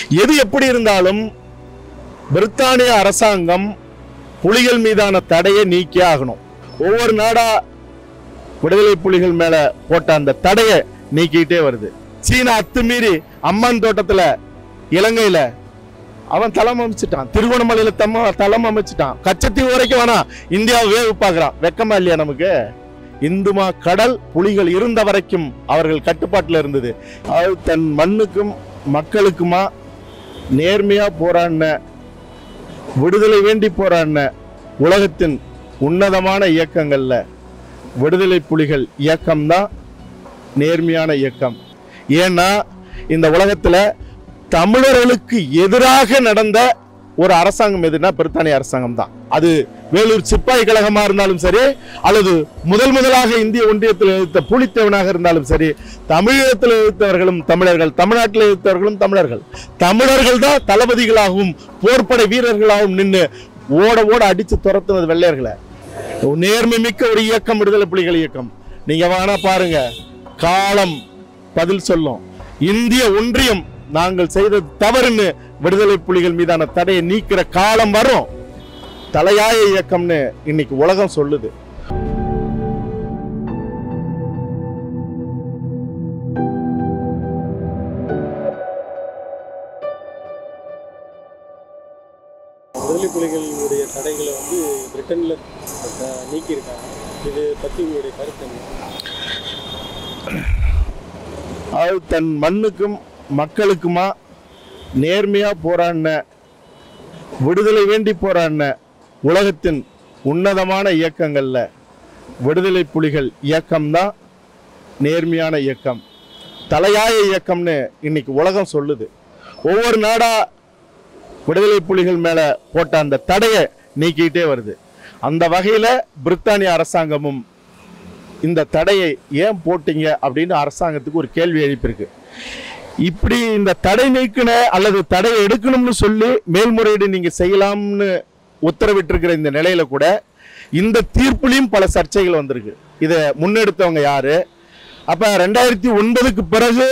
எது எப்படி இருந்தாலும் பிரித்தானிய அரசாங்கம் புலிகள் மீதான தடையை நீக்கியே ஆகணும் ஒவ்வொரு நாடா விடுதலை புலிகள் மேல போட்ட அந்த தடையை நீக்கிட்டே வருது சீனா அத்துமீறி அம்மான் தோட்டத்துல இலங்கையில அவன் தளம் அமைச்சிட்டான் திருகோணமலையில தம்ம தளம் அமைச்சிட்டான் கச்சத்தீவு வரைக்கும் வேணா இந்தியாவை வேவு பார்க்கறான் வெக்கமா இல்லையா நமக்கு இந்துமா கடல் புலிகள் இருந்த வரைக்கும் அவர்கள் கட்டுப்பாட்டில் இருந்தது அது தன் மண்ணுக்கும் மக்களுக்குமா நேர்மையா போராடின விடுதலை வேண்டி போராடின உலகத்தின் உன்னதமான இயக்கங்கள்ல விடுதலை புலிகள் இயக்கம்தான் நேர்மையான இயக்கம் ஏன்னா இந்த உலகத்துல தமிழர்களுக்கு எதிராக நடந்த ஒரு அரசாங்கம் எதுனா பிரித்தானிய அரசாங்கம் தான் அது வேலூர் சிப்பாய் கழகமா இருந்தாலும் சரி அல்லது முதல் முதலாக இந்திய ஒன்றியத்தில் எதிர்த்த புலித்தேவனாக இருந்தாலும் சரி தமிழகத்தில் எதிர்த்தவர்களும் தமிழர்கள் தமிழ்நாட்டில் எதிர்த்தவர்களும் தமிழர்கள் தமிழர்கள் தான் தளபதிகளாகவும் போர்ப்படை வீரர்களாகவும் நின்று ஓட ஓட அடிச்சு துரத்துனது வெள்ளையர்களை நேர்மை மிக்க ஒரு இயக்கம் விடுதலை புலிகள் இயக்கம் நீங்க வேணா பாருங்க காலம் பதில் சொல்லும் இந்திய ஒன்றியம் நாங்கள் செய்தது தவறுன்னு விடுதலை புலிகள் மீதான தடையை நீக்கிற காலம் வரும் தலையாய இயக்கம்னு இன்னைக்கு உலகம் சொல்லுது விடுதலை புலிகளுடைய தடைகளை வந்து பிரிட்டனில் நீக்கியிருக்காங்க இது பற்றி உங்களுடைய கருத்து என்ன அது தன் மண்ணுக்கும் மக்களுக்குமா நேர்மையா போராடின விடுதலை வேண்டி போராடின உலகத்தின் உன்னதமான இயக்கங்கள்ல விடுதலை புலிகள் இயக்கம்தான் நேர்மையான இயக்கம் தலையாய இயக்கம்னு இன்னைக்கு உலகம் சொல்லுது ஒவ்வொரு நாடா விடுதலை புலிகள் மேல போட்ட அந்த தடையை நீக்கிட்டே வருது அந்த வகையில பிரித்தானிய அரசாங்கமும் இந்த தடையை ஏன் போட்டீங்க அப்படின்னு அரசாங்கத்துக்கு ஒரு கேள்வி எழுப்பியிருக்கு இப்படி இந்த தடை நீக்கின அல்லது தடையை எடுக்கணும்னு சொல்லி மேல்முறையீடு நீங்க செய்யலாம்னு உத்தரவிட்டிருக்கிற இந்த நிலையில கூட இந்த தீர்ப்புலையும் பல சர்ச்சைகள் வந்திருக்கு இதை முன்னெடுத்தவங்க யாரு அப்ப ரெண்டாயிரத்தி ஒன்பதுக்கு பிறகு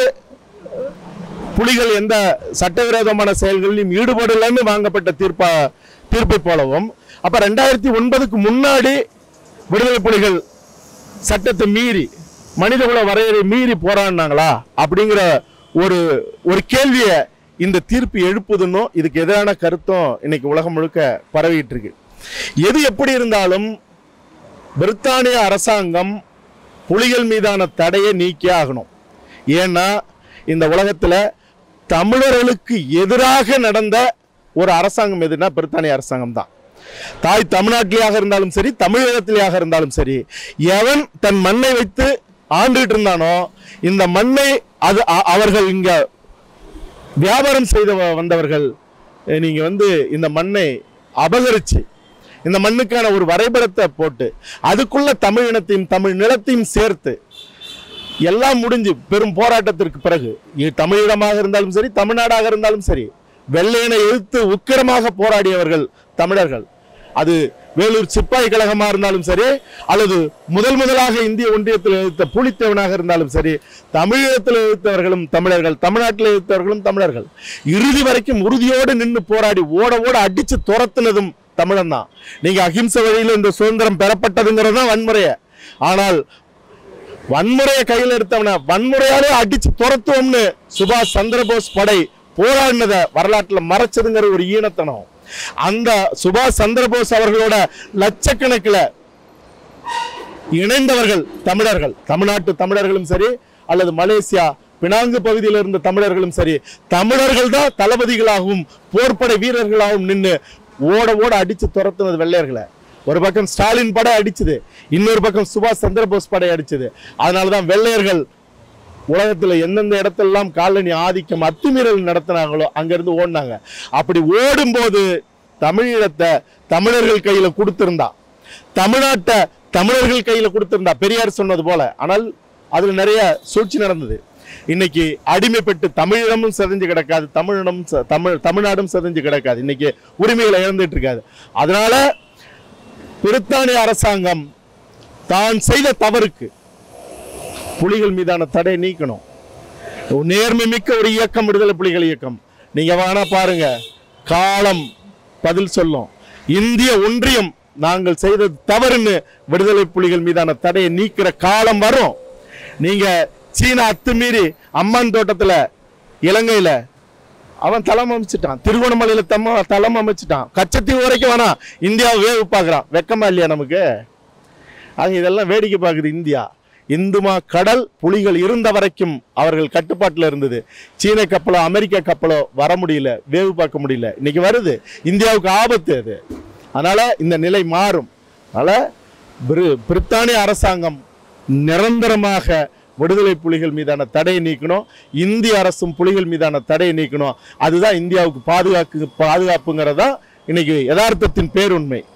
புலிகள் எந்த சட்டவிரோதமான செயல்களிலும் ஈடுபடலைன்னு வாங்கப்பட்ட தீர்ப்பா தீர்ப்பை போலவும் அப்ப ரெண்டாயிரத்தி ஒன்பதுக்கு முன்னாடி விடுதலை புலிகள் சட்டத்தை மீறி மனிதகுல வரையறை மீறி போராடினாங்களா அப்படிங்கிற ஒரு ஒரு கேள்வியை இந்த தீர்ப்பு எழுப்புதுன்னும் இதுக்கு எதிரான கருத்தும் இன்னைக்கு உலகம் முழுக்க பரவிட்டு இருக்கு எது எப்படி இருந்தாலும் பிரித்தானிய அரசாங்கம் புலிகள் மீதான தடையை நீக்கியே ஆகணும் ஏன்னா இந்த உலகத்துல தமிழர்களுக்கு எதிராக நடந்த ஒரு அரசாங்கம் எதுனா பிரித்தானிய அரசாங்கம் தான் தாய் தமிழ்நாட்டிலேயாக இருந்தாலும் சரி தமிழகத்திலேயாக இருந்தாலும் சரி எவன் தன் மண்ணை வைத்து ஆண்டுகிட்டு இருந்தானோ இந்த மண்ணை அது அ- அவர்கள் இங்க வியாபாரம் செய்த வ- வந்தவர்கள் அஹ், நீங்க வந்து இந்த மண்ணை அபகரிச்சு இந்த மண்ணுக்கான ஒரு வரைபடத்தை போட்டு அதுக்குள்ள தமிழ் இனத்தையும் தமிழ் நிலத்தையும் சேர்த்து எல்லாம் முடிஞ்சு பெரும் போராட்டத்திற்கு பிறகு இது தமிழிடமாக இருந்தாலும் சரி தமிழ்நாடாக இருந்தாலும் சரி வெள்ளையனை எதிர்த்து உக்கிரமாக போராடியவர்கள் தமிழர்கள் அது வேலூர் சிப்பாய் கழகமா இருந்தாலும் சரி அல்லது முதல் முதலாக இந்திய ஒன்றியத்தில் எதிர்த்த புலித்தேவனாக இருந்தாலும் சரி தமிழகத்தில் எதிர்த்தவர்களும் தமிழர்கள் தமிழ்நாட்டில் எதிர்த்தவர்களும் தமிழர்கள் இறுதி வரைக்கும் உறுதியோடு நின்று போராடி ஓட ஓட அடிச்சு துரத்துனதும் தமிழன் தான் நீங்க அகிம்சை வழியில் இந்த சுதந்திரம் பெறப்பட்டதுங்கிறது தான் வன்முறைய ஆனால் வன்முறையை கையில் எடுத்தவன வன்முறையாலே அடிச்சு துரத்துவோம்னு சுபாஷ் சந்திரபோஸ் படை போராடினத வரலாற்றுல மறைச்சதுங்கிற ஒரு ஈனத்தனம் அந்த சுபாஷ் சந்திரபோஸ் அவர்களோட லட்சக்கணக்கில் இணைந்தவர்கள் தமிழர்கள் தமிழ்நாட்டு தமிழர்களும் சரி அல்லது மலேசியா பினாங்கு பகுதியில் இருந்த தமிழர்களும் சரி தமிழர்கள் தான் தளபதிகளாகவும் போர்ப்படை வீரர்களாகவும் நின்று ஓட ஓட அடிச்சு துரத்துனது வெள்ளையர்களை ஒரு பக்கம் ஸ்டாலின் படை அடிச்சது இன்னொரு பக்கம் சுபாஷ் சந்திரபோஸ் படை அடிச்சது அதனால தான் வெள்ளையர்கள் உலகத்துல எந்தெந்த இடத்தெல்லாம் காலனி ஆதிக்கம் அத்துமீறல் நடத்தினாங்களோ அங்கிருந்து ஓடினாங்க அப்படி ஓடும்போது தமிழீழத்தை தமிழர்கள் கையில கொடுத்திருந்தா தமிழ்நாட்டை தமிழர்கள் கையில கொடுத்திருந்தா பெரியார் சொன்னது போல ஆனால் அதுல நிறைய சூழ்ச்சி நடந்தது இன்னைக்கு அடிமைப்பட்டு தமிழிடமும் செதஞ்சு கிடக்காது தமிழிடம் ச- தமிழ் தமிழ்நாடும் செதஞ்சு கிடக்காது இன்னைக்கு உரிமைகளை இழந்துட்டு இருக்காது அதனால பிரித்தானிய அரசாங்கம் தான் செய்த தவறுக்கு புலிகள் மீதான தடை நீக்கணும் நேர்மை மிக்க ஒரு இயக்கம் விடுதலை புலிகள் இயக்கம் நீங்க வேணா பாருங்க காலம் பதில் சொல்லும் இந்திய ஒன்றியம் நாங்கள் செய்தது தவறுன்னு விடுதலை புலிகள் மீதான தடையை நீக்கிற காலம் வரும் நீங்க சீனா அத்துமீறி அம்மன் தோட்டத்துல இலங்கையில அவன் தளம் அமைச்சிட்டான் திருகோணமலையில தம்ம தளம் அமைச்சிட்டான் கச்சத்தீவு வரைக்கும் வேணாம் இந்தியாவை வேவு பார்க்குறான் வெக்கமா இல்லையா நமக்கு ஆக இதெல்லாம் வேடிக்கை பார்க்குது இந்தியா இந்துமா கடல் புலிகள் இருந்த வரைக்கும் அவர்கள் கட்டுப்பாட்டில் இருந்தது சீன கப்பலோ அமெரிக்க கப்பலோ வர முடியல வேவு பார்க்க முடியல இன்னைக்கு வருது இந்தியாவுக்கு ஆபத்து அது அதனால இந்த நிலை மாறும் அதனால பிரி- பிரித்தானிய அரசாங்கம் நிரந்தரமாக விடுதலை புலிகள் மீதான தடையை நீக்கணும் இந்திய அரசும் புலிகள் மீதான தடையை நீக்கணும் அதுதான் இந்தியாவுக்கு பாதுகாக்கு பாதுகாப்புங்கிறதா இன்னைக்கு யதார்த்தத்தின் பேருண்மை